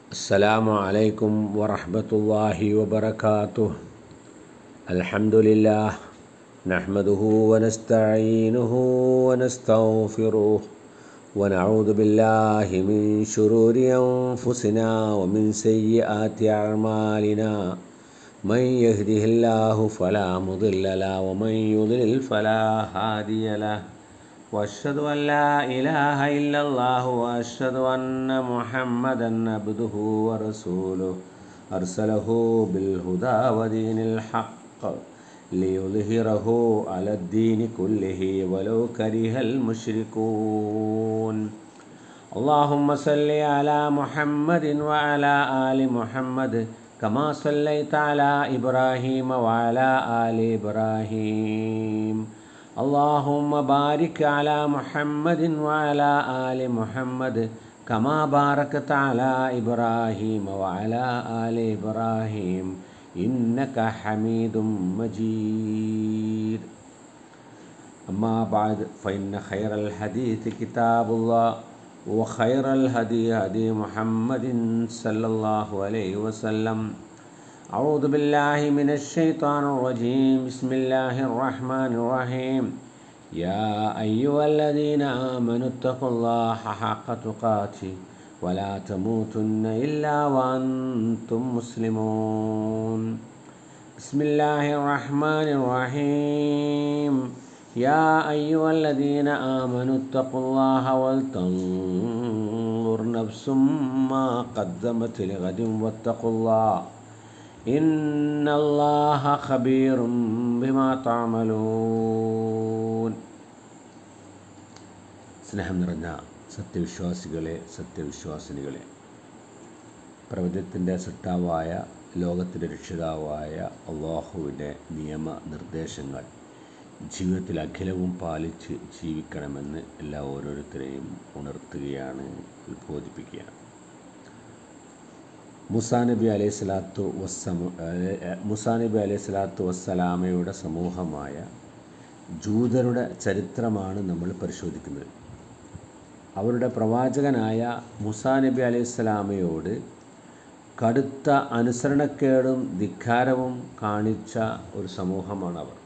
السلام عليكم ورحمة الله وبركاته الحمد لله نحمده ونستعينه ونستغفره ونعوذ بالله من شرور أنفسنا ومن سيئات أعمالنا من يهده الله فلا مضل له ومن يضلل فلا هادي له واشهد ان لا اله الا الله واشهد ان محمدا عبده ورسوله ارسله بالهدى ودين الحق ليظهره على الدين كله ولو كره المشركون اللهم صل على محمد وعلى ال محمد كما صليت على ابراهيم وعلى ال ابراهيم اللهم بارك على محمد وعلى آل محمد كما باركت على إبراهيم وعلى آل إبراهيم إنك حميد مجيد أما بعد فإن خير الحديث كتاب الله وخير الهدي هدي محمد صلى الله عليه وسلم أعوذ بالله من الشيطان الرجيم بسم الله الرحمن الرحيم يا أيها الذين آمنوا اتقوا الله حق تقاته ولا تموتن إلا وأنتم مسلمون بسم الله الرحمن الرحيم يا أيها الذين آمنوا اتقوا الله ولتنظر نفس ما قدمت لغد واتقوا الله إن الله خبير بما تعملون സ്നേഹം നിറഞ്ഞ സത്യവിശ്വാസികളെ സത്യവിശ്വാസിനികളെ പ്രപഞ്ചത്തിൻ്റെ സൃഷ്ടാവായ ലോകത്തിൻ്റെ രക്ഷിതാവായ അള്ളാഹുവിൻ്റെ നിയമനിർദ്ദേശങ്ങൾ ജീവിതത്തിൽ അഖിലവും പാലിച്ച് ജീവിക്കണമെന്ന് എല്ലാ ഓരോരുത്തരെയും ഉണർത്തുകയാണ് ഉത്ബോധിപ്പിക്കുകയാണ് മുസാ നബി അലൈഹി സ്വലാത്തു വസ്സമ മുസാ നബി അലൈഹി സ്വലാത്തു വസ്സലാമയുടെ സമൂഹമായ ജൂതരുടെ ചരിത്രമാണ് നമ്മൾ പരിശോധിക്കുന്നത് അവരുടെ പ്രവാചകനായ മുസാ നബി അലൈഹി സ്വലാമയോട് കടുത്ത അനുസരണക്കേടും ധിക്കാരവും കാണിച്ച ഒരു സമൂഹമാണ് അവർ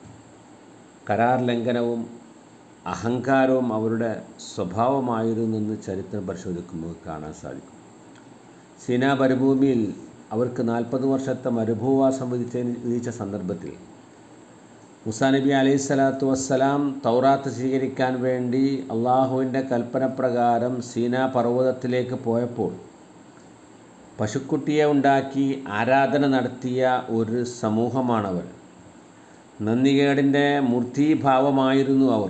കരാർ ലംഘനവും അഹങ്കാരവും അവരുടെ സ്വഭാവമായിരുന്നെന്ന് ചരിത്രം പരിശോധിക്കുമ്പോൾ കാണാൻ സാധിക്കും സീനാ മരുഭൂമിയിൽ അവർക്ക് നാൽപ്പത് വർഷത്തെ മരുഭൂവാസം വിധിച്ച വിധിച്ച സന്ദർഭത്തിൽ മുസാ നബി അലൈഹി സ്വലാത്തു വസ്സലാം തൗറാത്ത് സ്വീകരിക്കാൻ വേണ്ടി അള്ളാഹുവിൻ്റെ കൽപ്പന പ്രകാരം സീനാ പർവ്വതത്തിലേക്ക് പോയപ്പോൾ പശുക്കുട്ടിയെ ഉണ്ടാക്കി ആരാധന നടത്തിയ ഒരു സമൂഹമാണവർ നന്ദികേടിൻ്റെ മൂർത്തീഭാവമായിരുന്നു അവർ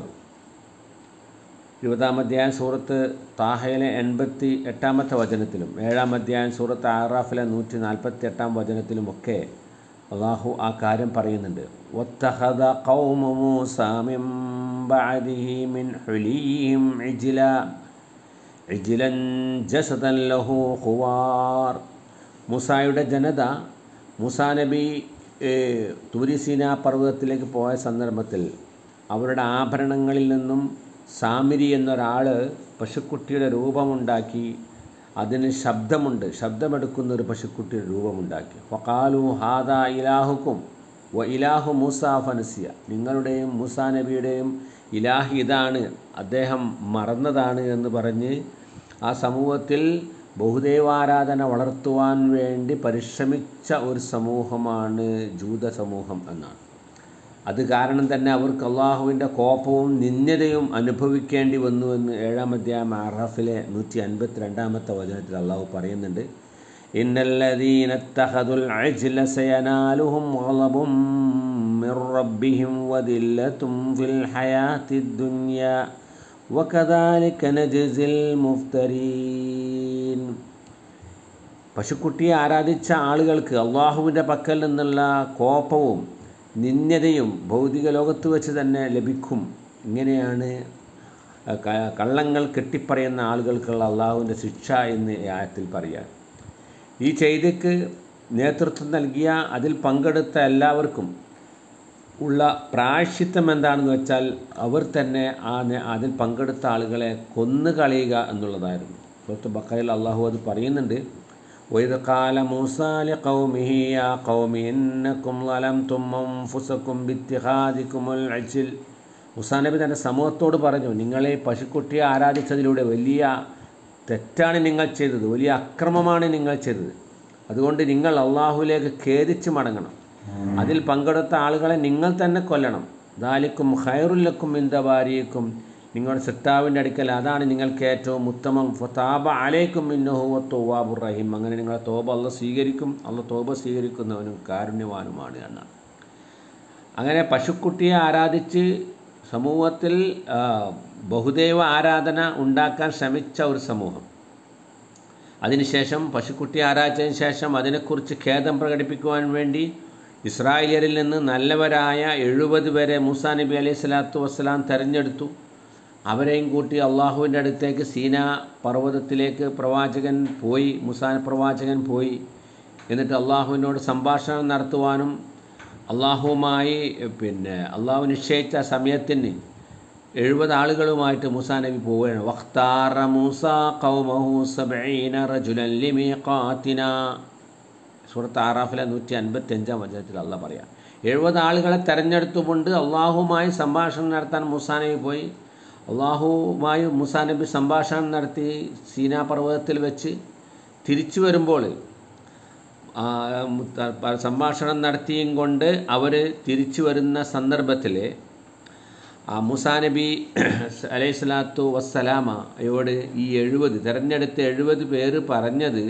ഇരുപതാം അധ്യായം സൂറത്ത് താഹയിലെ എൺപത്തി എട്ടാമത്തെ വചനത്തിലും ഏഴാം അധ്യായം സൂറത്ത് ആറാഫിലെ നൂറ്റി നാൽപ്പത്തി എട്ടാം വചനത്തിലുമൊക്കെ അള്ളാഹു ആ കാര്യം പറയുന്നുണ്ട് واتخذ قوم موسى من بعده من حليهم عجلا عجلا جسدا له خوار മുസായുടെ ജനത മുസാ നബി തുരിസീന പർവ്വതത്തിലേക്ക് പോയ സന്ദർഭത്തിൽ അവരുടെ ആഭരണങ്ങളിൽ നിന്നും സാമിരി എന്നൊരാൾ പശുക്കുട്ടിയുടെ രൂപമുണ്ടാക്കി അതിന് ശബ്ദമുണ്ട് ശബ്ദമെടുക്കുന്ന ഒരു പശുക്കുട്ടിയുടെ രൂപമുണ്ടാക്കി ഫക്കാലു ഹാദ ഇലാഹുക്കും വ ഇലാഹു മൂസ ഫനസിയ നിങ്ങളുടെയും മൂസാ നബിയുടെയും ഇലാഹ് ഇതാണ് അദ്ദേഹം മറന്നതാണ് എന്ന് പറഞ്ഞ് ആ സമൂഹത്തിൽ ബഹുദൈവാരാധന വളർത്തുവാൻ വേണ്ടി പരിശ്രമിച്ച ഒരു സമൂഹമാണ് ജൂത സമൂഹം എന്നാണ് അത് കാരണം തന്നെ അവർക്ക് അള്ളാഹുവിൻ്റെ കോപവും നിന്യതയും അനുഭവിക്കേണ്ടി വന്നു എന്ന് ഏഴാം അധ്യായം അറഫിലെ നൂറ്റി അൻപത്തി രണ്ടാമത്തെ വചനത്തിൽ അള്ളാഹു പറയുന്നുണ്ട് ഇന്നല്ലദീനത്തഹദുൽ അജ്ല സയനാലുഹും ഗളബും മിർ റബ്ബിഹിം വദില്ലത്തും ഫിൽ ഹയാത്തി ദുനിയ വകദാലിക നജ്സിൽ മുഫ്തരീൻ പശുക്കുട്ടിയെ ആരാധിച്ച ആളുകൾക്ക് അള്ളാഹുവിൻ്റെ പക്കൽ നിന്നുള്ള കോപവും നിന്യതയും ഭൗതിക ലോകത്ത് വെച്ച് തന്നെ ലഭിക്കും ഇങ്ങനെയാണ് കള്ളങ്ങൾ കെട്ടിപ്പറയുന്ന ആളുകൾക്കുള്ള അള്ളാഹുവിൻ്റെ ശിക്ഷ എന്ന് ആയത്തിൽ പറയാൻ ഈ ചെയ്തിക്ക് നേതൃത്വം നൽകിയ അതിൽ പങ്കെടുത്ത എല്ലാവർക്കും ഉള്ള പ്രായശ്ചിത്തം എന്താണെന്ന് വെച്ചാൽ അവർ തന്നെ ആ അതിൽ പങ്കെടുത്ത ആളുകളെ കൊന്നുകളയുക എന്നുള്ളതായിരുന്നു സുഹൃത്ത് ബക്കറിൽ അള്ളാഹു അത് പറയുന്നുണ്ട് وإذ قال موسى لقومه يا قوم إنكم ظلمتم أنفسكم باتخاذكم العجل മുസാ നബി തൻ്റെ സമൂഹത്തോട് പറഞ്ഞു നിങ്ങളെ പശുക്കുട്ടിയെ ആരാധിച്ചതിലൂടെ വലിയ തെറ്റാണ് നിങ്ങൾ ചെയ്തത് വലിയ അക്രമമാണ് നിങ്ങൾ ചെയ്തത് അതുകൊണ്ട് നിങ്ങൾ അള്ളാഹുലേക്ക് ഖേദിച്ച് മടങ്ങണം അതിൽ പങ്കെടുത്ത ആളുകളെ നിങ്ങൾ തന്നെ കൊല്ലണം ദാലിക്കും ഹൈറുല്ലക്കും ഇന്ദവാരിയക്കും നിങ്ങളുടെ സിട്ടാവിൻ്റെ അടുക്കൽ അതാണ് നിങ്ങൾക്ക് ഏറ്റവും ഉത്തമം ഫതാബ അലൈക്കും ഇന്നഹുവ തോവാബുർ റഹീം അങ്ങനെ നിങ്ങളെ തോബ അള്ള സ്വീകരിക്കും അള്ള തോബ സ്വീകരിക്കുന്നവനും കാരുണ്യവാനുമാണ് എന്നാണ് അങ്ങനെ പശുക്കുട്ടിയെ ആരാധിച്ച് സമൂഹത്തിൽ ആ, ബഹുദൈവ ആരാധന ഉണ്ടാക്കാൻ ശ്രമിച്ച ഒരു സമൂഹം അതിനുശേഷം പശുക്കുട്ടി ആരാധിച്ചതിന് ശേഷം അതിനെക്കുറിച്ച് ഖേദം പ്രകടിപ്പിക്കുവാൻ വേണ്ടി ഇസ്രായേലിൽ നിന്ന് നല്ലവരായ എഴുപത് പേരെ മൂസാ നബി അലൈഹി സ്വലാത്തു വസ്സലാം തെരഞ്ഞെടുത്തു അവരെയും കൂട്ടി അള്ളാഹുവിൻ്റെ അടുത്തേക്ക് സീന പർവ്വതത്തിലേക്ക് പ്രവാചകൻ പോയി മുസാ പ്രവാചകൻ പോയി എന്നിട്ട് അള്ളാഹുവിനോട് സംഭാഷണം നടത്തുവാനും അള്ളാഹുവുമായി പിന്നെ അള്ളാഹു നിശ്ചയിച്ച സമയത്തിന് എഴുപത് ആളുകളുമായിട്ട് മൂസാ നബി പോവുകയാണ് വഖ്താറ മൂസ ഖൗമഹു സബഈന റജുലൻ ലിമീഖാത്തിന സൂറത്ത് ആറാഫിലെ നൂറ്റി അൻപത്തി അഞ്ചാം വചനത്തിൽ അല്ല പറയാം എഴുപത് ആളുകളെ തെരഞ്ഞെടുത്തുകൊണ്ട് അള്ളാഹുമായി സംഭാഷണം നടത്താൻ മൂസാ നബി പോയി അള്ളാഹുവുമായി മൂസാ നബി സംഭാഷണം നടത്തി സീനാ പർവ്വതത്തിൽ വെച്ച് തിരിച്ചു വരുമ്പോൾ ആ, മുത്ത- സംഭാഷണം നടത്തിയും കൊണ്ട് അവർ തിരിച്ചു വരുന്ന സന്ദർഭത്തിൽ ആ മൂസാ നബി അലൈഹി സ്വലാത്തു വസ്സലാമയോട് ഈ എഴുപത് തിരഞ്ഞെടുത്ത എഴുപത് പേര് പറഞ്ഞത്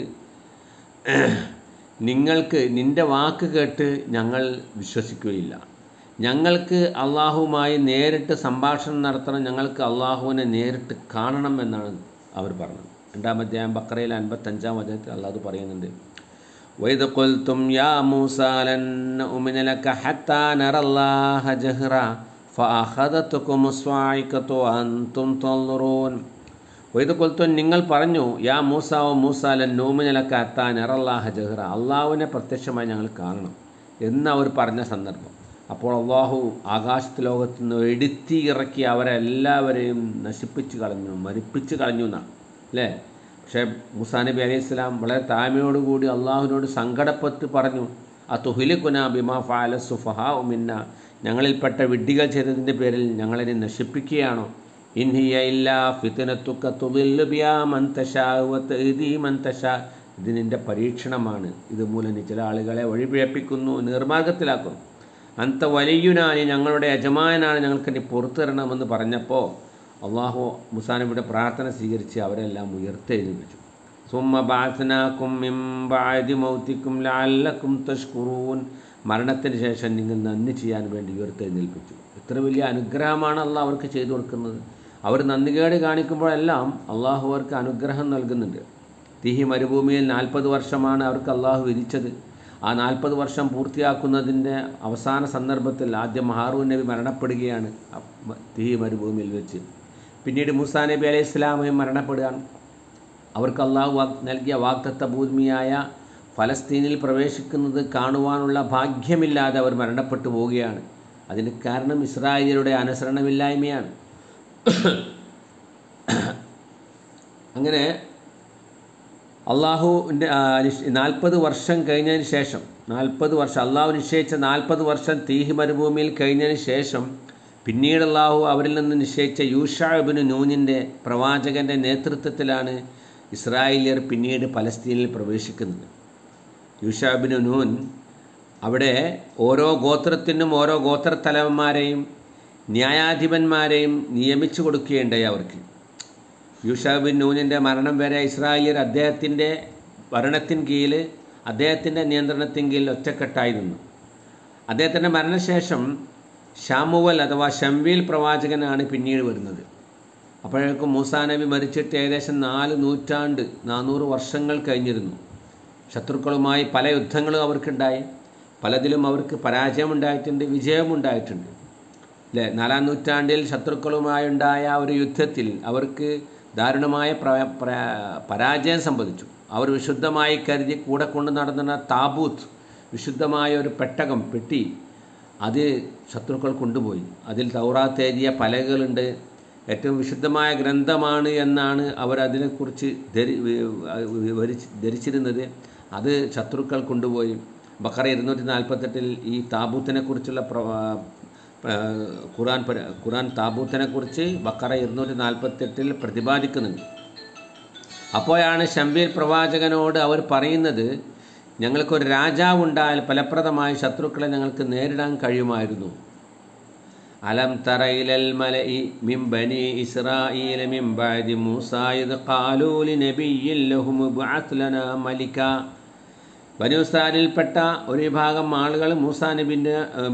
നിങ്ങൾക്ക് നിൻ്റെ വാക്ക് കേട്ട് ഞങ്ങൾ വിശ്വസിക്കുകയില്ല ഞങ്ങൾക്ക് അള്ളാഹുവുമായി നേരിട്ട് സംഭാഷണം നടത്തണം ഞങ്ങൾക്ക് അള്ളാഹുവിനെ നേരിട്ട് കാണണം എന്നാണ് അവർ പറഞ്ഞത് രണ്ടാം അധ്യായം ബക്കറയിൽ അൻപത്തഞ്ചാം വചനത്തിൽ അള്ളാഹ് പറയുന്നുണ്ട് وإذ قلتم يا موسى لن نؤمن لك حتى نرى الله جهرا فأخذتكم الصاعقة وأنتم تنظرون وإذ قلتم നിങ്ങൾ പറഞ്ഞു യാ മൂസ ഓ മൂസ ലൻ നൂമിന ലക ഹത്താ നറല്ലാഹ ജഹ്റ അള്ളാഹുവിനെ പ്രത്യക്ഷമായി ഞങ്ങൾ കാണണം എന്ന് അവർ പറഞ്ഞ സന്ദർഭം അപ്പോൾ അള്ളാഹു ആകാശത്ത് ലോകത്ത് നിന്ന് എടുത്തി ഇറക്കി അവരെ എല്ലാവരെയും നശിപ്പിച്ച് കളഞ്ഞു മരിപ്പിച്ച് കളഞ്ഞു എന്നാണ് അല്ലേ പക്ഷേ മുസാ നബി അലൈഹി സ്വലാം വളരെ താഴ്മയോടുകൂടി അള്ളാഹുവിനോട് സങ്കടപ്പെട്ട് പറഞ്ഞു ആ തുഹിലിക്കുന ബിമാ ഫാല സുഫഹാ ഉമിന്ന ഞങ്ങളിൽപ്പെട്ട വിഡ്ഢികൾ ചെയ്തതിൻ്റെ പേരിൽ ഞങ്ങളെ നശിപ്പിക്കുകയാണോ ഇൻഹിയ ഇല്ല ഫിത്തിനത്തുക്ക തുതില്ലു ബിയാ മന്തശാ വതഹ്ദീ മന്തശാ ഇത് നിൻ്റെ പരീക്ഷണമാണ് ഇത് മൂലം നീ ചില ആളുകളെ വഴിപിഴപ്പിക്കുന്നു നിർമാർഗത്തിലാക്കുന്നു അന്ത വലിയുനാനി ഞങ്ങളുടെ യജമാനാണ് ഞങ്ങൾക്ക് നീ പുറത്തു തരണമെന്ന് പറഞ്ഞപ്പോൾ അള്ളാഹു മുസാനബിയുടെ പ്രാർത്ഥന സ്വീകരിച്ച് അവരെല്ലാം ഉയർത്തെഴുന്നേൽപ്പിച്ചു സുമ്മ ബാസനാക്കും മിംബാദി മൗത്തിക്കും ലാലക്കും തഷ്കുറൂൻ മരണത്തിന് ശേഷം നിങ്ങൾ നന്ദി ചെയ്യാൻ വേണ്ടി ഉയർത്തെഴുന്നേൽപ്പിച്ചു ഇത്ര വലിയ അനുഗ്രഹമാണ് അള്ളാഹ് അവർക്ക് ചെയ്തു കൊടുക്കുന്നത് അവർ നന്ദികേട് കാണിക്കുമ്പോഴെല്ലാം അള്ളാഹു അവർക്ക് അനുഗ്രഹം നൽകുന്നുണ്ട് തീഹി മരുഭൂമിയിൽ നാൽപ്പത് വർഷമാണ് അവർക്ക് അള്ളാഹു വിധിച്ചത് ആ നാൽപ്പത് വർഷം പൂർത്തിയാക്കുന്നതിൻ്റെ അവസാന സന്ദർഭത്തിൽ ആദ്യം മഹാറൂൻ നബി മരണപ്പെടുകയാണ് ആ മ- തീഹി മരുഭൂമിയിൽ വെച്ച് പിന്നീട് മൂസാ നബി അലൈഹി ഇസ്ലാമയും മരണപ്പെടുകയാണ് അവർക്ക് അള്ളാഹു വാഗ് നൽകിയ വാഗ്ദത്ത ഭൂമിയായ ഫലസ്തീനിൽ പ്രവേശിക്കുന്നത് കാണുവാനുള്ള ഭാഗ്യമില്ലാതെ അവർ മരണപ്പെട്ടു പോവുകയാണ് അതിന് കാരണം ഇസ്രായേലിയുടെ അനുസരണമില്ലായ്മയാണ് അങ്ങനെ അള്ളാഹുവിൻ്റെ നാൽപ്പത് വർഷം കഴിഞ്ഞതിന് ശേഷം നാൽപ്പത് വർഷം അള്ളാഹു നിശ്ചയിച്ച നാൽപ്പത് വർഷം തീഹി മരുഭൂമിയിൽ കഴിഞ്ഞതിന് ശേഷം പിന്നീട് അള്ളാഹു അവരിൽ നിന്ന് നിശ്ചയിച്ച യൂഷാബിന് നൂനിൻ്റെ പ്രവാചകൻ്റെ നേതൃത്വത്തിലാണ് ഇസ്രായേലിയർ പിന്നീട് പലസ്തീനിൽ പ്രവേശിക്കുന്നത് യൂഷാബിന് നൂൻ അവിടെ ഓരോ ഗോത്രത്തിനും ഓരോ ഗോത്രത്തലവന്മാരെയും ന്യായാധിപന്മാരെയും നിയമിച്ചു കൊടുക്കുകയുണ്ടായി അവർക്ക് യൂഷാബിൻ നൂനിൻ്റെ മരണം വരെ ഇസ്രായേലിയർ അദ്ദേഹത്തിൻ്റെ ഭരണത്തിൻ കീഴിൽ അദ്ദേഹത്തിൻ്റെ നിയന്ത്രണത്തിൻ കീഴിൽ ഒറ്റക്കെട്ടായി നിന്നു അദ്ദേഹത്തിൻ്റെ മരണശേഷം ഷാമുവൽ അഥവാ ഷംവീൽ പ്രവാചകനാണ് പിന്നീട് വരുന്നത് അപ്പോഴേക്കും മൂസാ നബി മരിച്ചിട്ട് ഏകദേശം നാല് നൂറ്റാണ്ട് നാനൂറ് വർഷങ്ങൾ കഴിഞ്ഞിരുന്നു ശത്രുക്കളുമായി പല യുദ്ധങ്ങളും അവർക്കുണ്ടായി പലതിലും അവർക്ക് പരാജയമുണ്ടായിട്ടുണ്ട് വിജയമുണ്ടായിട്ടുണ്ട് അല്ലേ നാലാം നൂറ്റാണ്ടിൽ ശത്രുക്കളുമായുണ്ടായ ഒരു യുദ്ധത്തിൽ അവർക്ക് ദാരുണമായ പ്ര പ്ര- പരാജയം സംഭവിച്ചു അവർ വിശുദ്ധമായി കരുതി കൂടെ കൊണ്ടു നടന്ന താബൂത്ത് വിശുദ്ധമായ ഒരു പെട്ടകം പെട്ടി അത് ശത്രുക്കൾ കൊണ്ടുപോയി അതിൽ തൗറാത്ത് എഴുതിയ പലകകളുണ്ട് ഏറ്റവും വിശുദ്ധമായ ഗ്രന്ഥമാണ് എന്നാണ് അവർ അതിനെക്കുറിച്ച് ധരി വിവരിച്ച് ധരിച്ചിരുന്നത് അത് ശത്രുക്കൾ കൊണ്ടുപോയി ബക്കറ ഇരുന്നൂറ്റി നാൽപ്പത്തെട്ടിൽ ഈ താബൂത്തിനെ കുറിച്ചുള്ള ഖുറാൻ പര- ഖുറാൻ താബൂത്തിനെ കുറിച്ച് ബക്കറ ഇരുന്നൂറ്റി നാൽപ്പത്തെട്ടിൽ പ്രതിപാദിക്കുന്നുണ്ട് അപ്പോഴാണ് ഷംബീർ പ്രവാചകനോട് അവർ പറയുന്നത് ഞങ്ങൾക്കൊരു രാജാവ് ഉണ്ടായാൽ ഫലപ്രദമായ ശത്രുക്കളെ ഞങ്ങൾക്ക് നേരിടാൻ കഴിയുമായിരുന്നു അലം തറയിലൽ മലഇ മിൻ ബനി ഇസ്രായീല മിൻ ബഅദി മൂസാ ഇദ് ഖാലൂ ലിനബിയ്യിൻ ലഹും ഇബ്അത്ത് ലനാ മലിക ബനു ഇസ്രായേലിൽപ്പെട്ട ഒരു വിഭാഗം ആളുകൾ മൂസാ നബിൻ്റെ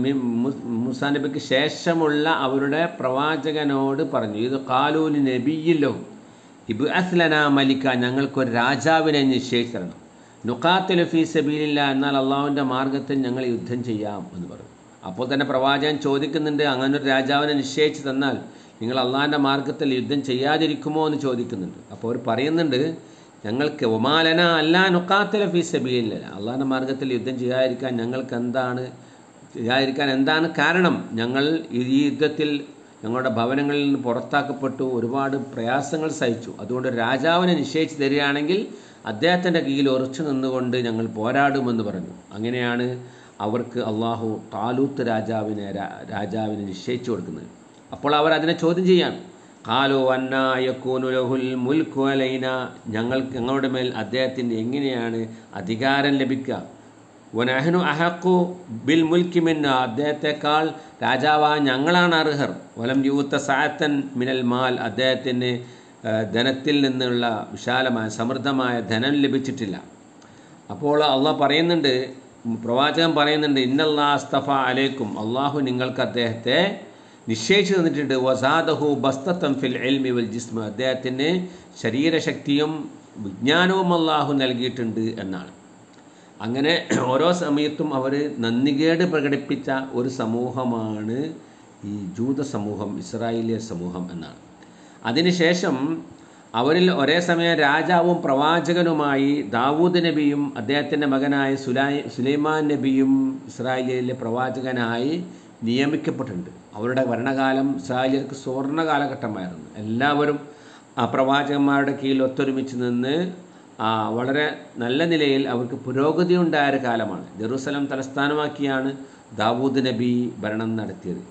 മൂസാ നബിക്ക് ശേഷമുള്ള അവരുടെ പ്രവാചകനോട് പറഞ്ഞു ഇത് കാലൂലി നബിയില്ലോ ഇബ് അസ്ലന മലിക്ക ഞങ്ങൾക്കൊരു രാജാവിനെ നിശ്ചയിച്ചിരണം നുക്കാത്തിൽ ഫീ സബീലില്ല എന്നാൽ അള്ളാഹുവിൻ്റെ മാർഗത്തിൽ ഞങ്ങൾ യുദ്ധം ചെയ്യാം എന്ന് പറഞ്ഞു അപ്പോൾ തന്നെ പ്രവാചകൻ ചോദിക്കുന്നുണ്ട് അങ്ങനെ ഒരു രാജാവിനെ നിശ്ചയിച്ച് തന്നാൽ നിങ്ങൾ അള്ളാഹിൻ്റെ മാർഗത്തിൽ യുദ്ധം ചെയ്യാതിരിക്കുമോ എന്ന് ചോദിക്കുന്നുണ്ട് അപ്പോൾ അവർ പറയുന്നുണ്ട് ഞങ്ങൾക്ക് ഒമാലന അല്ലാ നുക്കാത്തില ഫീ സബീലില്ല അള്ളാഹിൻ്റെ മാർഗത്തിൽ യുദ്ധം ചെയ്യാതിരിക്കാൻ ഞങ്ങൾക്ക് എന്താണ് ചെയ്യാതിരിക്കാൻ എന്താണ് കാരണം ഞങ്ങൾ ഈ യുദ്ധത്തിൽ ഞങ്ങളുടെ ഭവനങ്ങളിൽ നിന്ന് പുറത്താക്കപ്പെട്ടു ഒരുപാട് പ്രയാസങ്ങൾ സഹിച്ചു അതുകൊണ്ട് രാജാവിനെ നിശ്ചയിച്ച് തരികയാണെങ്കിൽ അദ്ദേഹത്തിൻ്റെ കീഴിൽ ഉറച്ചു നിന്നുകൊണ്ട് ഞങ്ങൾ പോരാടുമെന്ന് പറഞ്ഞു അങ്ങനെയാണ് അവർക്ക് അള്ളാഹു താലൂത്ത് രാജാവിനെ രാ- രാജാവിനെ നിശ്ചയിച്ചു കൊടുക്കുന്നത് അപ്പോൾ അവർ അതിനെ ചോദ്യം ചെയ്യാൻ കാലോ അന്നായക്കൂനുലഹുൽ മുൽക്കു അലൈന ഞങ്ങൾക്ക് ഞങ്ങളുടെ മേൽ അദ്ദേഹത്തിന് എങ്ങനെയാണ് അധികാരം ലഭിക്കുക വനഹനു അഹക്കു ബിൽ മുൽക്കി മിന്ന അദ്ദേഹത്തെക്കാൾ രാജാവാ ഞങ്ങളാണ് അർഹർ വലം യൂത്ത സാത്തൻ മിനൽ മാൽ അദ്ദേഹത്തിന് ആ, ധനത്തിൽ നിന്നുള്ള വിശാലമായ സമൃദ്ധമായ ധനം ലഭിച്ചിട്ടില്ല അപ്പോൾ അള്ളാഹ് പറയുന്നുണ്ട് പ്രവാചകൻ പറയുന്നുണ്ട് ഇന്നല്ലാ അസ്തഫ അലൈക്കും അള്ളാഹു നിങ്ങൾക്ക് അദ്ദേഹത്തെ നിശ്ചയിച്ചു തന്നിട്ടുണ്ട് വസാദഹു ബസ്തത്തം ഫിൽ എൽമി വൽ ജിസ്മ അദ്ദേഹത്തിന് ശരീരശക്തിയും വിജ്ഞാനവും അള്ളാഹു നൽകിയിട്ടുണ്ട് എന്നാണ് അങ്ങനെ ഓരോ സമയത്തും അവർ നന്ദികേട് പ്രകടിപ്പിച്ച ഒരു സമൂഹമാണ് ഈ ജൂത സമൂഹം ഇസ്രായേലിയ സമൂഹം എന്നാണ് അതിനുശേഷം അവരിൽ ഒരേ സമയം രാജാവും പ്രവാചകനുമായി ദാവൂദ് നബിയും അദ്ദേഹത്തിൻ്റെ മകനായ സുലായി സുലൈമാൻ നബിയും ഇസ്രായേലിലെ പ്രവാചകനായി നിയമിക്കപ്പെട്ടിട്ടുണ്ട് അവരുടെ ഭരണകാലം ഇസ്രായേലിയർക്ക് സുവർണ കാലഘട്ടമായിരുന്നു എല്ലാവരും ആ പ്രവാചകന്മാരുടെ കീഴിൽ ഒത്തൊരുമിച്ച് നിന്ന് ആ, വളരെ നല്ല നിലയിൽ അവർക്ക് പുരോഗതി ഉണ്ടായ ഒരു കാലമാണ് ജെറൂസലം തലസ്ഥാനമാക്കിയാണ് ദാവൂദ് നബി ഭരണം നടത്തിയത്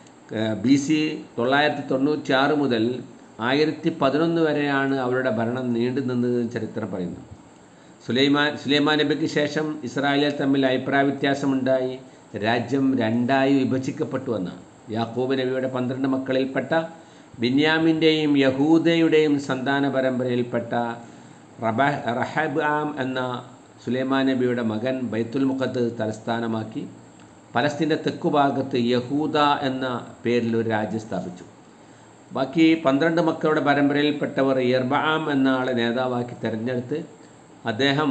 ബി സി തൊള്ളായിരത്തി തൊണ്ണൂറ്റി ആറ് മുതൽ ആയിരത്തി പതിനൊന്ന് വരെയാണ് അവരുടെ ഭരണം നീണ്ടു നിന്നതെന്ന് ചരിത്രം പറയുന്നു സുലൈമാൻ സുലൈമാൻ നബിക്ക് ശേഷം ഇസ്രായേലിൽ തമ്മിൽ അഭിപ്രായ വ്യത്യാസമുണ്ടായി രാജ്യം രണ്ടായി വിഭജിക്കപ്പെട്ടു എന്നാണ് യാക്കൂബ് നബിയുടെ പന്ത്രണ്ട് മക്കളിൽപ്പെട്ട ബിന്യാമിൻ്റെയും യഹൂദയുടെയും സന്താന പരമ്പരയിൽപ്പെട്ട റബ റഹബ് ആം എന്ന സുലൈമാൻ നബിയുടെ മകൻ ബൈത്തുൽ മുഖത്ത് തലസ്ഥാനമാക്കി പലസ്തീൻ്റെ തെക്കുഭാഗത്ത് യഹൂദ എന്ന പേരിൽ ഒരു രാജ്യം സ്ഥാപിച്ചു ബാക്കി പന്ത്രണ്ട് മക്കളുടെ പരമ്പരയിൽപ്പെട്ടവർ യർബാം എന്ന ആളെ നേതാവാക്കി തിരഞ്ഞെടുത്ത് അദ്ദേഹം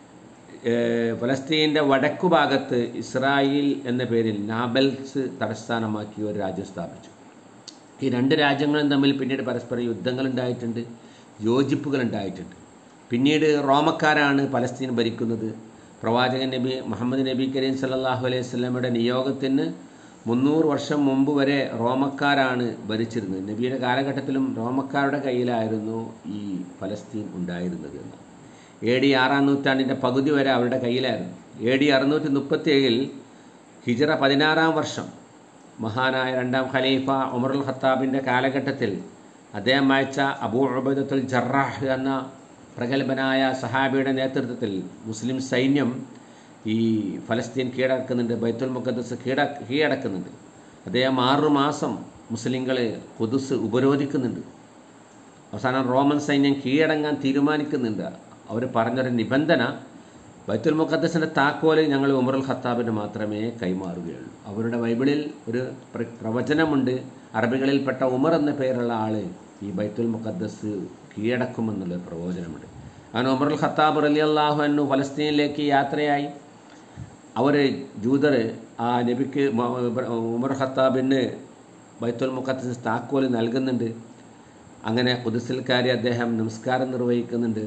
ഏഹ്, ഫലസ്തീൻ്റെ വടക്കു ഭാഗത്ത് ഇസ്രായേൽ എന്ന പേരിൽ നാബൽസ് തലസ്ഥാനമാക്കി ഒരു രാജ്യം സ്ഥാപിച്ചു ഈ രണ്ട് രാജ്യങ്ങളും തമ്മിൽ പിന്നീട് പരസ്പരം യുദ്ധങ്ങൾ ഉണ്ടായിട്ടുണ്ട് യോജിപ്പുകൾ ഉണ്ടായിട്ടുണ്ട് പിന്നീട് റോമക്കാരാണ് പലസ്തീൻ ഭരിക്കുന്നത് പ്രവാചകൻ നബി മുഹമ്മദ് നബി കരീം സല്ലല്ലാഹു അലൈഹി സ്വലമയുടെ നിയോഗത്തിന് മുന്നൂറ് വർഷം മുമ്പ് വരെ റോമക്കാരാണ് ഭരിച്ചിരുന്നത് നബിയുടെ കാലഘട്ടത്തിലും റോമക്കാരുടെ കയ്യിലായിരുന്നു ഈ പലസ്തീൻ ഉണ്ടായിരുന്നത് എന്ന് എ ഡി ആറാം നൂറ്റാണ്ടിൻ്റെ പകുതി വരെ അവരുടെ കയ്യിലായിരുന്നു എ ഡി അറുന്നൂറ്റി മുപ്പത്തി ഏഴിൽ ഹിജറ പതിനാറാം വർഷം മഹാനായ രണ്ടാം ഖലീഫ ഉമറുൽ ഖത്താബിൻ്റെ കാലഘട്ടത്തിൽ അദ്ദേഹം അയച്ച അബൂ ഉബൈദത്തുൽ ജറാഹ് എന്ന പ്രഗത്ഭനായ സഹാബിയുടെ നേതൃത്വത്തിൽ മുസ്ലിം സൈന്യം ഈ ഫലസ്തീൻ കീഴടക്കുന്നുണ്ട് ബൈത്തുൽ മുഖദ്ദസ് കീഴ കീഴടക്കുന്നുണ്ട് അദ്ദേഹം ആറു മാസം മുസ്ലിങ്ങളെ കുതുസ് ഉപരോധിക്കുന്നുണ്ട് അവസാനം റോമൻ സൈന്യം കീഴടങ്ങാൻ തീരുമാനിക്കുന്നുണ്ട് അവർ പറഞ്ഞൊരു നിബന്ധന ബൈത്തുൽ മുഖദ്ദസിൻ്റെ താക്കോല് ഞങ്ങൾ ഉമറുൽ ഖത്താബിന് മാത്രമേ കൈമാറുകയുള്ളൂ അവരുടെ ബൈബിളിൽ ഒരു പ്ര- പ്രവചനമുണ്ട് അറബികളിൽപ്പെട്ട ഉമർ എന്ന പേരുള്ള ആൾ ഈ ബൈത്തുൽ മുഖദ്ദസ് കീഴടക്കുമെന്നുള്ള പ്രവചനമുണ്ട് അങ്ങനെ ഉമറുൽ ഖത്താബ് അലി അള്ളാഹു അന്നു ഫലസ്തീനിലേക്ക് യാത്രയായി അവർ ജൂതർ ആ നബിക്ക് മ- ഉമർ ഖത്താബിന് ബൈത്തുൽ മുഖദ്ദസ് താക്കോല് നൽകുന്നുണ്ട് അങ്ങനെ കുതിസിൽ കയറി അദ്ദേഹം നമസ്കാരം നിർവഹിക്കുന്നുണ്ട്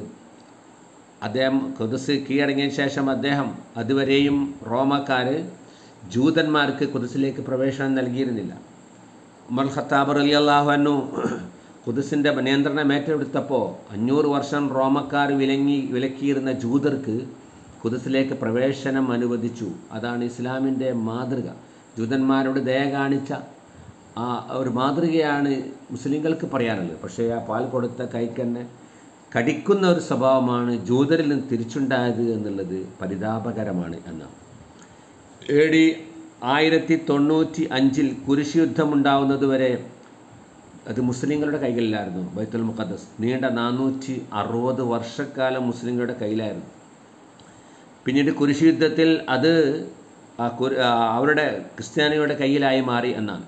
അദ്ദേഹം കുതിസ് കീഴടങ്ങിയ ശേഷം അദ്ദേഹം അതുവരെയും റോമക്കാർ ജൂതന്മാർക്ക് കുതിസിലേക്ക് പ്രവേശനം നൽകിയിരുന്നില്ല ഉമർ ഖത്താബ് അലി അള്ളാഹു അന്നു കുതിസിൻ്റെ നിയന്ത്രണം ഏറ്റെടുത്തപ്പോൾ അഞ്ഞൂറ് വർഷം റോമക്കാർ വിലങ്ങി വിലക്കിയിരുന്ന ജൂതർക്ക് കുതിസിലേക്ക് പ്രവേശനം അനുവദിച്ചു അതാണ് ഇസ്ലാമിൻ്റെ മാതൃക ജൂതന്മാരോട് ദയ കാണിച്ച ആ ഒരു മാതൃകയാണ് മുസ്ലിങ്ങൾക്ക് പറയാനുള്ളത് പക്ഷേ ആ പാൽ കൊടുത്ത കൈക്കന്നെ കടിക്കുന്ന ഒരു സ്വഭാവമാണ് ജൂതരിൽ നിന്ന് തിരിച്ചുണ്ടായത് എന്നുള്ളത് പരിതാപകരമാണ് എന്നാണ് എ ഡി ആയിരത്തി തൊണ്ണൂറ്റി അഞ്ചിൽ കുരിശ് യുദ്ധമുണ്ടാവുന്നത് വരെ അത് മുസ്ലിങ്ങളുടെ കൈകളിലായിരുന്നു ബൈത്തുൽ മുഖദ്ദസ് നീണ്ട നാനൂറ്റി അറുപത് വർഷക്കാലം മുസ്ലിങ്ങളുടെ കയ്യിലായിരുന്നു പിന്നീട് കുരിശ് യുദ്ധത്തിൽ അത് ആ കുരി- ആ അവരുടെ ക്രിസ്ത്യാനികളുടെ കയ്യിലായി മാറി എന്നാണ്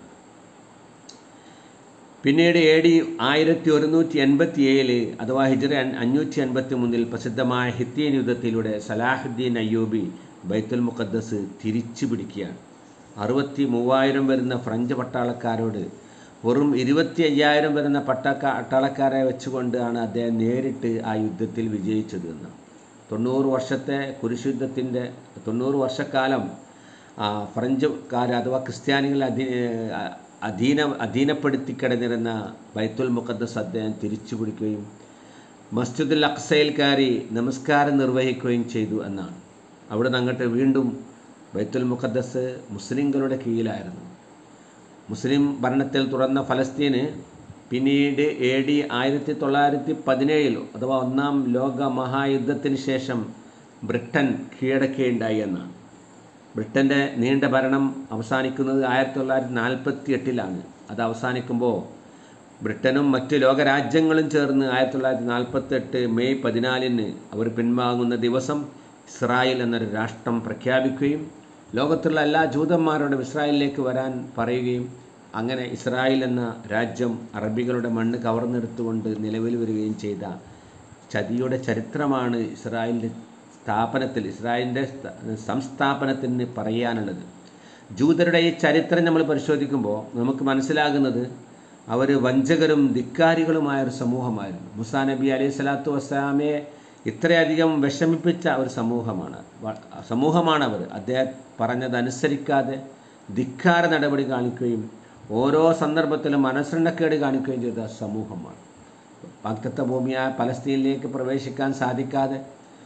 പിന്നീട് എ ഡി ആയിരത്തി ഒരുന്നൂറ്റി എൺപത്തി ഏഴില് അഥവാ ഹിജ്റ അഞ്ഞൂറ്റി അൻപത്തി മൂന്നിൽ പ്രസിദ്ധമായ ഹിത്യൻ യുദ്ധത്തിലൂടെ സലാഹുദ്ദീൻ അയ്യൂബി ബൈത്തുൽ മുഖദ്ദസ് തിരിച്ചു പിടിക്കുകയാണ് അറുപത്തി മൂവായിരം വരുന്ന ഫ്രഞ്ച് പട്ടാളക്കാരോട് വെറും ഇരുപത്തി അയ്യായിരം വരുന്ന പട്ടാക്ക പട്ടാളക്കാരെ വെച്ചുകൊണ്ടാണ് അദ്ദേഹം നേരിട്ട് ആ യുദ്ധത്തിൽ വിജയിച്ചത് എന്ന് തൊണ്ണൂറ് വർഷത്തെ കുരിശുദ്ധത്തിൻ്റെ തൊണ്ണൂറ് വർഷക്കാലം ആ, ഫ്രഞ്ചുകാർ അഥവാ ക്രിസ്ത്യാനികൾ അധീ ആ, അധീന അധീനപ്പെടുത്തി കിടന്നിരുന്ന ബൈത്തുൽ മുഖദ്ദസ് അദ്ദേഹം തിരിച്ചു പിടിക്കുകയും മസ്ജിദുൽ അക്സയിൽ കയറി നമസ്കാരം നിർവഹിക്കുകയും ചെയ്തു എന്നാണ് അവിടെ നിന്ന് അങ്ങോട്ട് വീണ്ടും ബൈത്തുൽ മുഖദ്ദസ് മുസ്ലിങ്ങളുടെ കീഴിലായിരുന്നു മുസ്ലിം ഭരണത്തിൽ തുടർന്ന ഫലസ്തീന് പിന്നീട് എ ഡി ആയിരത്തി തൊള്ളായിരത്തി പതിനേഴിൽ അഥവാ ഒന്നാം ലോക മഹായുദ്ധത്തിന് ശേഷം ബ്രിട്ടൻ കീഴടക്കുകയുണ്ടായി എന്നാണ് ബ്രിട്ടൻ്റെ നീണ്ട ഭരണം അവസാനിക്കുന്നത് ആയിരത്തി തൊള്ളായിരത്തി നാൽപ്പത്തി എട്ടിലാണ് അത് അവസാനിക്കുമ്പോൾ ബ്രിട്ടനും മറ്റ് ലോകരാജ്യങ്ങളും ചേർന്ന് ആയിരത്തി തൊള്ളായിരത്തി നാൽപ്പത്തി എട്ട് മെയ് പതിനാലിന് അവർ പിൻവാങ്ങുന്ന ദിവസം ഇസ്രായേൽ എന്നൊരു രാഷ്ട്രം പ്രഖ്യാപിക്കുകയും ലോകത്തുള്ള എല്ലാ ജൂതന്മാരോടും ഇസ്രായേലിലേക്ക് വരാൻ പറയുകയും അങ്ങനെ ഇസ്രായേൽ എന്ന രാജ്യം അറബികളുടെ മണ്ണ് കവർന്നെടുത്തുകൊണ്ട് നിലവിൽ വരികയും ചെയ്ത ചതിയുടെ ചരിത്രമാണ് ഇസ്രായേലിൻ്റെ സ്ഥാപനത്തിൽ ഇസ്രായേലിൻ്റെ സ്ഥ- സംസ്ഥാപനത്തിന് പറയാനുള്ളത് ജൂതരുടെ ഈ ചരിത്രം നമ്മൾ പരിശോധിക്കുമ്പോൾ നമുക്ക് മനസ്സിലാകുന്നത് അവർ വഞ്ചകരും ധിക്കാരികളുമായ ഒരു സമൂഹമായിരുന്നു മുസാ നബി അലൈഹി സ്വലാത്തു വസ്സലാമയെ ഇത്രയധികം വിഷമിപ്പിച്ച ഒരു സമൂഹമാണ് വ- സമൂഹമാണ് അവർ അദ്ദേഹം പറഞ്ഞതനുസരിക്കാതെ ധിക്കാര നടപടി കാണിക്കുകയും ഓരോ സന്ദർഭത്തിലും അനുസരണക്കേട് കാണിക്കുകയും ചെയ്ത സമൂഹമാണ് വാക്തത്വ ഭൂമിയായ പലസ്തീനിലേക്ക് പ്രവേശിക്കാൻ സാധിക്കാതെ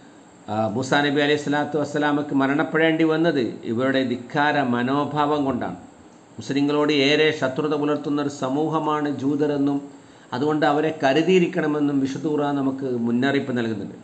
ആ, മൂസാ നബി അലൈഹി സ്വലാത്തു വസ്സലാമക്ക് മരണപ്പെടേണ്ടി വന്നത് ഇവരുടെ ധിക്കാര മനോഭാവം കൊണ്ടാണ് മുസ്ലിങ്ങളോട് ഏറെ ശത്രുത പുലർത്തുന്ന ഒരു സമൂഹമാണ് ജൂതരെന്നും അതുകൊണ്ട് അവരെ കരുതിയിരിക്കണമെന്നും വിശുദ്ധ ഖുർആൻ നമുക്ക് മുന്നറിയിപ്പ് നൽകുന്നുണ്ട്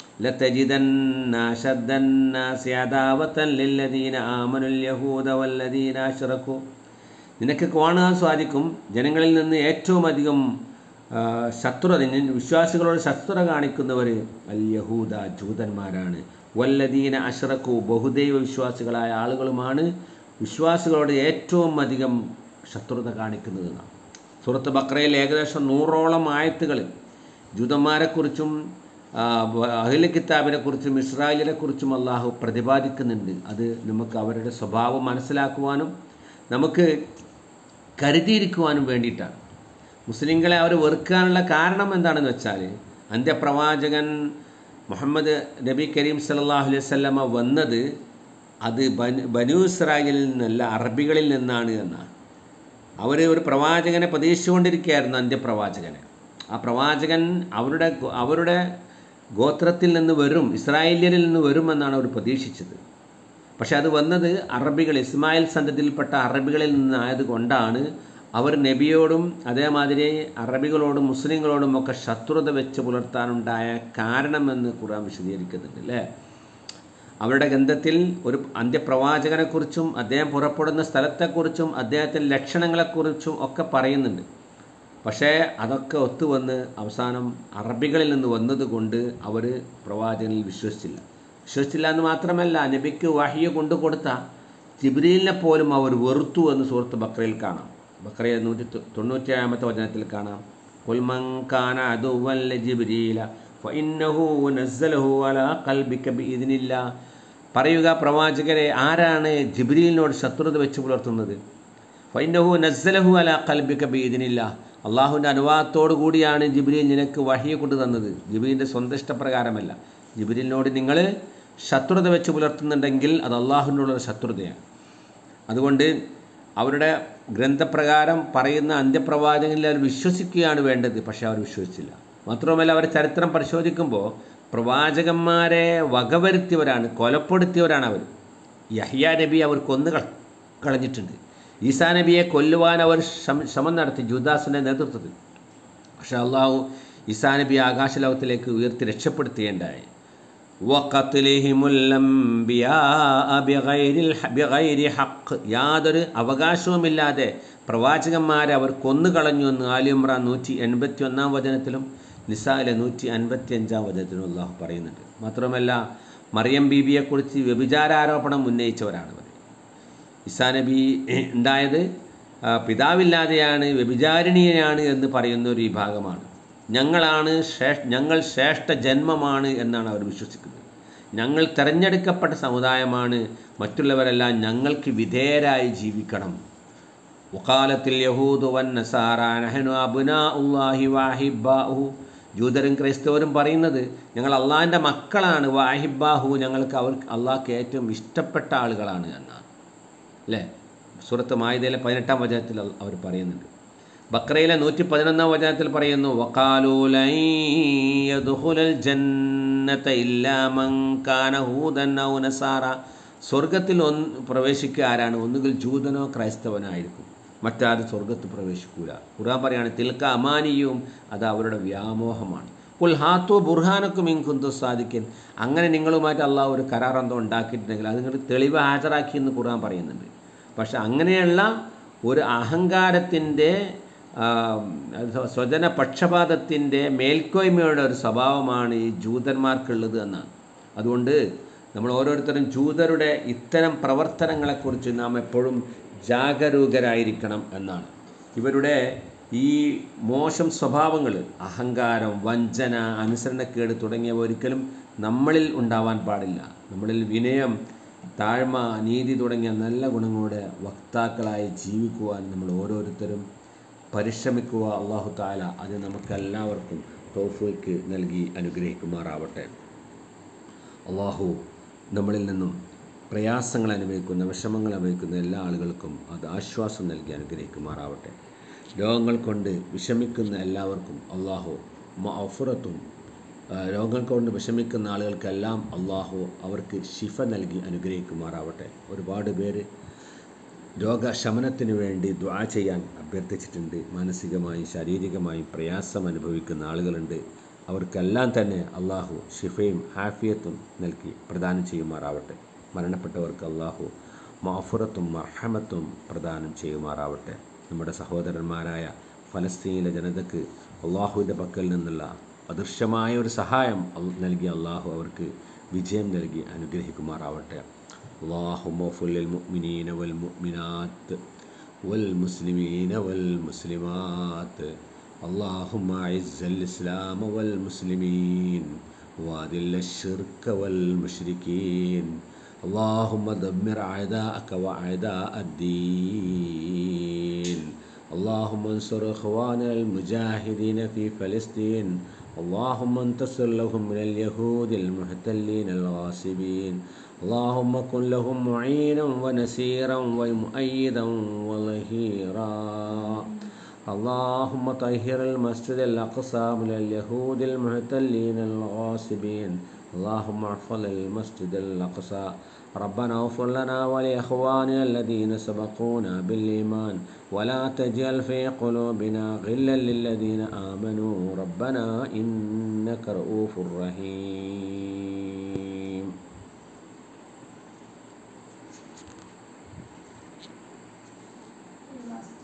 ലതജിദന്ന അശദ്ദന്നാസി അദാവത്തൻ ലില്ലദീന ആമനുൽ യഹൂദ വല്ലദീന അശ്റകു നിനക്ക് കാണാൻ സാധിക്കും ജനങ്ങളിൽ നിന്ന് ഏറ്റവും അധികം ആ, ശത്രുത നിൻ- വിശ്വാസികളോട് ശത്രുത കാണിക്കുന്നവർ അൽ യഹൂദ ജൂതന്മാരാണ് വല്ലദീന അഷ്റഖു ബഹുദൈവ വിശ്വാസികളായ ആളുകളുമാണ് വിശ്വാസികളോട് ഏറ്റവും അധികം ശത്രുത കാണിക്കുന്നതെന്നാണ് സൂറത്ത് ബക്രയിൽ ഏകദേശം നൂറോളം ആയത്തുകളിൽ ജൂതന്മാരെക്കുറിച്ചും ആ, ബ- അഹ്ല കിതാബിനെക്കുറിച്ചും ഇസ്രായേലിനെക്കുറിച്ചും അള്ളാഹു പ്രതിപാദിക്കുന്നുണ്ട് അത് നമുക്ക് അവരുടെ സ്വഭാവം മനസ്സിലാക്കുവാനും നമുക്ക് കരുതിയിരിക്കുവാനും വേണ്ടിയിട്ടാണ് മുസ്ലിങ്ങളെ അവർ വെറുക്കാനുള്ള കാരണം എന്താണെന്ന് വെച്ചാൽ അന്ത്യപ്രവാചകൻ മുഹമ്മദ് നബി കരീം സല്ലല്ലാഹു അലൈഹി വസല്ലമ വന്നത് അത് ബനു ബനു ഇസ്രായേലിൽ നിന്നല്ല അറബികളിൽ നിന്നാണ് എന്നാണ് അവർ ഒരു പ്രവാചകനെ പ്രതീക്ഷിച്ചുകൊണ്ടിരിക്കുകയായിരുന്നു അന്ത്യപ്രവാചകനെ ആ പ്രവാചകൻ അവരുടെ ഗോ- അവരുടെ ഗോത്രത്തിൽ നിന്ന് വരും ഇസ്രായേലിയരിൽ നിന്ന് വരുമെന്നാണ് അവർ പ്രതീക്ഷിച്ചത് പക്ഷെ അത് വന്നത് അറബികൾ ഇസ്മായിൽ സന്തതിയിൽപ്പെട്ട അറബികളിൽ നിന്നായത് കൊണ്ടാണ് അവർ നബിയോടും അതേമാതിരി അറബികളോടും മുസ്ലിങ്ങളോടും ഒക്കെ ശത്രുത വെച്ച് പുലർത്താനുണ്ടായ കാരണമെന്ന് ഖുർആൻ വിശദീകരിക്കുന്നുണ്ട് അല്ലേ അവരുടെ ഗന്ധത്തിൽ ഒരു അന്ത്യപ്രവാചകനെക്കുറിച്ചും അദ്ദേഹം പുറപ്പെടുന്ന സ്ഥലത്തെക്കുറിച്ചും അദ്ദേഹത്തിൻ്റെ ലക്ഷണങ്ങളെക്കുറിച്ചും ഒക്കെ പറയുന്നുണ്ട് പക്ഷേ അതൊക്കെ ഒത്തുവന്ന് അവസാനം അറബികളിൽ നിന്ന് വന്നതുകൊണ്ട് അവർ പ്രവാചകനിൽ വിശ്വസിച്ചില്ല വിശ്വസിച്ചില്ല എന്ന് മാത്രമല്ല നബിക്ക് വഹിയ കൊണ്ടു കൊടുത്ത ജിബ്രീലിനെ പോലും അവർ വെറുത്തു എന്ന് സുഹൃത്ത് ബക്രയിൽ കാണാം ബക്രയിൽ നൂറ്റി തൊ- തൊണ്ണൂറ്റിയേഴാമത്തെ വചനത്തിൽ കാണാം കൊൽമങ്കാന അതുവല്ല ജിബ്രീല ഫഇന്നഹു നസ്സലഹു അലാ ഖൽബിക ബിഇദ്നില്ല പറയുക പ്രവാചകരെ ആരാണ് ജിബ്രീലിനോട് ശത്രുത വെച്ച് പുലർത്തുന്നത് ഫൈനഹു നസ്സലഹു അല കൽബിക ബീദിനില്ല അള്ളാഹുവിൻ്റെ അനുവാദത്തോടു കൂടിയാണ് ജിബ്രീൽ നിനക്ക് വഹിയ കൊണ്ടു തന്നത് ജിബ്രീലിൻ്റെ സ്വന്തം ഇഷ്ടപ്രകാരമല്ല ജിബ്രീലിനോട് നിങ്ങൾ ശത്രുത വെച്ച് പുലർത്തുന്നുണ്ടെങ്കിൽ അത് അള്ളാഹുവിനുള്ള ശത്രുതയാണ് അതുകൊണ്ട് അവരുടെ ഗ്രന്ഥപ്രകാരം പറയുന്ന അന്ത്യപ്രവാചകനിൽ അവർ വിശ്വസിക്കുകയാണ് വേണ്ടത് പക്ഷേ അവർ വിശ്വസിച്ചില്ല മാത്രവുമല്ല അവർ ചരിത്രം പരിശോധിക്കുമ്പോൾ പ്രവാചകന്മാരെ വകവരുത്തിയവരാണ് കൊലപ്പെടുത്തിയവരാണ് അവർ യഹ്യ നബി അവർ കൊന്നു കള കളഞ്ഞിട്ടുണ്ട് ഈസാ നബിയെ കൊല്ലുവാൻ അവർ ശ്രമ- ശ്രമം നടത്തി ജുദാസിൻ്റെ നേതൃത്വത്തിൽ പക്ഷെ അള്ളാഹു ഈസാ നബി ആകാശലോകത്തിലേക്ക് ഉയർത്തി രക്ഷപ്പെടുത്തുകയുണ്ടായി وقتلهم الأنبياء بغير الح- بغير حق യാതൊരു അവകാശവുമില്ലാതെ പ്രവാചകന്മാരെ അവർ കൊന്നുകളഞ്ഞു എന്ന് ആലി ഇമ്രാൻ നൂറ്റി എൺപത്തി ഒന്നാം വചനത്തിലും നിസായിലെ നൂറ്റി അൻപത്തി അഞ്ചാം വചനത്തിലും അള്ളാഹു പറയുന്നുണ്ട് മാത്രമല്ല മറിയം ബീബിയെക്കുറിച്ച് വ്യഭിചാരാരോപണം ഉന്നയിച്ചവരാണ് അവർ ഇസാ നബി ഉണ്ടായത് ആ, പിതാവില്ലാതെയാണ് വ്യഭിചാരിണിയാണ് എന്ന് പറയുന്ന ഒരു വിഭാഗമാണ് ഞങ്ങളാണ് ശ്രേഷ്ഠ ഞങ്ങൾ ശ്രേഷ്ഠ ജന്മമാണ് എന്നാണ് അവർ വിശ്വസിക്കുന്നത് ഞങ്ങൾ തിരഞ്ഞെടുക്കപ്പെട്ട സമുദായമാണ് മറ്റുള്ളവരെല്ലാം ഞങ്ങൾക്ക് വിധേയരായി ജീവിക്കണം വക്കാലത്തിൽ യഹൂദ് വൻ നസാറ നഹനു അബുനാ ഉള്ളാഹി വാഹിബാഹു ജൂതരും ക്രൈസ്തവരും പറയുന്നത് ഞങ്ങൾ അള്ളാഹിൻ്റെ മക്കളാണ് വാഹിബാഹു ഞങ്ങൾക്ക് അവർക്ക് അള്ളാഹ്ക്ക് ഏറ്റവും ഇഷ്ടപ്പെട്ട ആളുകളാണ് എന്നാണ് അല്ലേ സൂറത്ത് മായുതയിലെ പതിനെട്ടാം വചനത്തിൽ അൽ- അവർ പറയുന്നുണ്ട് ബക്രയിലെ നൂറ്റി പതിനൊന്നാം വചനത്തിൽ പറയുന്നു വക്കാലൂലൈ ജന്നത ഇല്ലാ മൻ കാന ഹൂദൻ ഔ നസാറ സ്വർഗത്തിൽ ഒന്ന് പ്രവേശിക്കുക ആരാണ് ഒന്നുകിൽ ജൂതനോ ക്രൈസ്തവനോ ആയിരിക്കും മറ്റാരും സ്വർഗത്ത് പ്രവേശിക്കൂല ഖുർആൻ പറയാണ് തിൽക്ക അമാനിയും അത് അവരുടെ വ്യാമോഹമാണ് കുൽ ഹാത്തോ ബുർഹാനക്കും ഇൻകുന്തു സാധിക്കൻ അങ്ങനെ നിങ്ങളുമായിട്ട് അള്ളാഹ് ഒരു കരാർ എന്തോ ഉണ്ടാക്കിയിട്ടുണ്ടെങ്കിൽ അത് നിങ്ങൾ തെളിവ് ഹാജരാക്കി എന്ന് ഖുർആൻ പറയുന്നുണ്ട് പക്ഷെ അങ്ങനെയുള്ള ഒരു അഹങ്കാരത്തിൻ്റെ സ്വജന പക്ഷപാതത്തിൻ്റെ മേൽക്കോയ്മയുടെ ഒരു സ്വഭാവമാണ് ഈ ജൂതന്മാർക്കുള്ളത് എന്നാണ് അതുകൊണ്ട് നമ്മൾ ഓരോരുത്തരും ജൂതരുടെ ഇത്തരം പ്രവർത്തനങ്ങളെക്കുറിച്ച് നാം എപ്പോഴും ജാഗരൂകരായിരിക്കണം എന്നാണ് ഇവരുടെ ഈ മോശം സ്വഭാവങ്ങൾ അഹങ്കാരം വഞ്ചന അനുസരണക്കേട് തുടങ്ങിയവ ഒരിക്കലും നമ്മളിൽ ഉണ്ടാവാൻ പാടില്ല നമ്മളിൽ വിനയം താഴ്മ നീതി തുടങ്ങിയ നല്ല ഗുണങ്ങളുടെ വക്താക്കളായി ജീവിക്കുവാൻ നമ്മൾ ഓരോരുത്തരും പരിശ്രമിക്കുക അള്ളാഹു താല അത് നമുക്കെല്ലാവർക്കും തോഫയ്ക്ക് നൽകി അനുഗ്രഹിക്കുമാറാവട്ടെ അള്ളാഹു നമ്മളിൽ നിന്നും പ്രയാസങ്ങൾ അനുഭവിക്കുന്ന വിഷമങ്ങൾ അനുഭവിക്കുന്ന എല്ലാ ആളുകൾക്കും അത് ആശ്വാസം നൽകി അനുഗ്രഹിക്കുമാറാവട്ടെ രോഗങ്ങൾ കൊണ്ട് വിഷമിക്കുന്ന എല്ലാവർക്കും അള്ളാഹു മഫുറത്തും രോഗങ്ങൾ കൊണ്ട് വിഷമിക്കുന്ന ആളുകൾക്കെല്ലാം അള്ളാഹു അവർക്ക് ശിഫ നൽകി അനുഗ്രഹിക്കുമാറാവട്ടെ ഒരുപാട് പേര് രോഗശമനത്തിന് വേണ്ടി ദ്വാ ചെയ്യാൻ അഭ്യർത്ഥിച്ചിട്ടുണ്ട് മാനസികമായും ശാരീരികമായും പ്രയാസം അനുഭവിക്കുന്ന ആളുകളുണ്ട് അവർക്കെല്ലാം തന്നെ അള്ളാഹു ഷിഫയും ഹാഫിയത്തും നൽകി പ്രദാനം ചെയ്യുമാറാവട്ടെ മരണപ്പെട്ടവർക്ക് അള്ളാഹു മാഫുറത്തും മർഹമത്തും പ്രദാനം ചെയ്യുമാറാവട്ടെ നമ്മുടെ സഹോദരന്മാരായ ഫലസ്തീനിലെ ജനതയ്ക്ക് അള്ളാഹുവിൻ്റെ പക്കൽ നിന്നുള്ള അദൃശ്യമായ ഒരു സഹായം അൽ- നൽകി അള്ളാഹു അവർക്ക് വിജയം നൽകി അനുഗ്രഹിക്കുമാറാവട്ടെ اللهم اغفر للمؤمنين والمؤمنات والمسلمين والمسلمات اللهم اعز الاسلام والمسلمين واذل الشرك والمشركين اللهم دمر اعداءك واعداء الدين اللهم انصر اخواننا المجاهدين في فلسطين اللهم انتصر لهم من اليهود المحتلين الغاصبين اللهم كن لهم معينا ونسيرا ومؤيدا وظهيرا اللهم طهر المسجد الأقصى من اليهود المحتلين الغاصبين اللهم احفظ المسجد الأقصى ربنا اغفر لنا ولإخواننا الذين سبقونا بالإيمان ولا تجعل في قلوبنا غلا للذين آمنوا ربنا إنك رؤوف رحيم